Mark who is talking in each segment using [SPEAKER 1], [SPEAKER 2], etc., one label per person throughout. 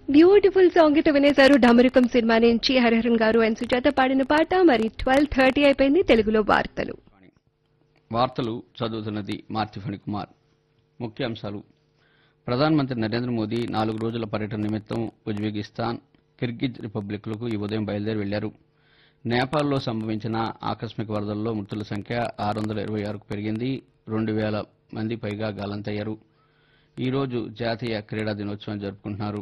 [SPEAKER 1] beautiful song అయితే వినేశారు డమరుకం cinema నుంచి హరిహరన్ గారు అండ్ సుజాత పాడిన పాట మరి ట్వెల్వ్ థర్టీ అయిపోయింది తెలుగులో వార్తలు
[SPEAKER 2] వార్తలు చదువుతున్నది మార్తిఫణి కుమార్ ముఖ్యాంశాలు ప్రధానమంత్రి నరేంద్ర మోదీ నాలుగు రోజుల పర్యటన నిమిత్తం ఉజ్బెకిస్తాన్ కిర్గిజ్ రిపబ్లిక్లకు ఈ ఉదయం బయలుదేరి వెళ్లారు నేపాల్లో సంభవించిన ఆకస్మిక వరదల్లో మృతుల సంఖ్య ఆరు వందల ఇరవై ఆరుకు పెరిగింది రెండు వేల మంది పైగా గాలంతయ్యారు ఈ రోజు జాతీయ క్రీడా దినోత్సవం జరుపుకుంటున్నారు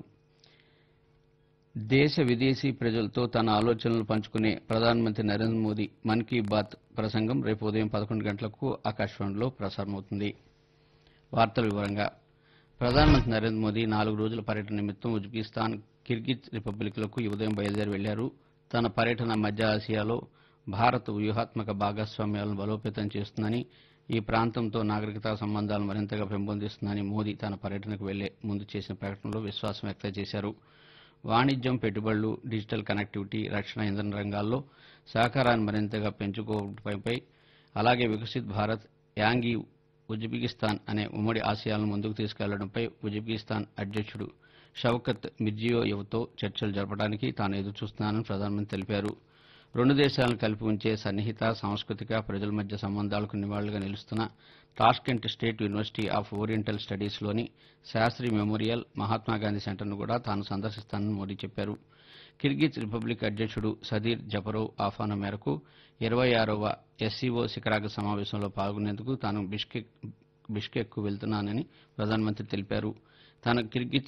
[SPEAKER 2] దేశ విదేశీ ప్రజలతో తన ఆలోచనలు పంచుకునే ప్రధానమంత్రి నరేంద్ర మోదీ మన్ కీ బాత్ ప్రసంగం రేపు ఉదయం పదకొండు గంటలకు ఆకాశవాణిలో ప్రసారమవుతుంది వార్తల వివరంగా ప్రధానమంత్రి నరేంద్ర మోదీ నాలుగు రోజుల పర్యటన నిమిత్తం ఉజ్బెకిస్తాన్ కిర్గిజ్ రిపబ్లిక్లకు ఈ ఉదయం బయలుదేరి వెళ్లారు తన పర్యటన మధ్య ఆసియాలో భారత్ వ్యూహాత్మక భాగస్వామ్యాలను బలోపేతం చేస్తుందని ఈ ప్రాంతంతో నాగరికతా సంబంధాలు మరింతగా పెంపొందిస్తుందని మోదీ తన పర్యటనకు వెళ్లే ముందు చేసిన ప్రకటనలో విశ్వాసం వ్యక్తం చేశారు వాణిజ్యం పెట్టుబడులు డిజిటల్ కనెక్టివిటీ రక్షణ ఇంధన రంగాల్లో సహకారాన్ని మరింతగా పెంచుకోవడంపై అలాగే వికసిత్ భారత్ యాంగి ఉజ్బెకిస్తాన్ అనే ఉమ్మడి ఆశయాలను ముందుకు తీసుకెళ్లడంపై ఉజ్బెకిస్తాన్ అధ్యక్షుడు షవకత్ మిర్జియోయెవ్తో చర్చలు జరపడానికి తాను ఎదురుచూస్తున్నానని ప్రధానమంత్రి తెలిపారు రెండు దేశాలను కలిపి ఉంచే సన్నిహిత సాంస్కృతిక ప్రజల మధ్య సంబంధాలకు నివాళులుగా నిలుస్తున్న Tashkent State University of Oriental స్టడీస్లోని శాస్త్రి మెమోరియల్ మహాత్మాగాంధీ సెంటర్ను కూడా తాను సందర్శిస్తానని మోదీ చెప్పారు కిర్గిజ్ రిపబ్లిక్ అధ్యక్షుడు సదీర్ జపరోవ్ ఆహ్వానం మేరకు ఇరవై ఆరవ ఎస్సీఓ శిఖరాగ్ర సమావేశంలో పాల్గొనేందుకు తాను బిష్కెక్ బిష్కెక్కు వెళ్తున్నానని ప్రధానమంత్రి తెలిపారు తాను కిర్గిజ్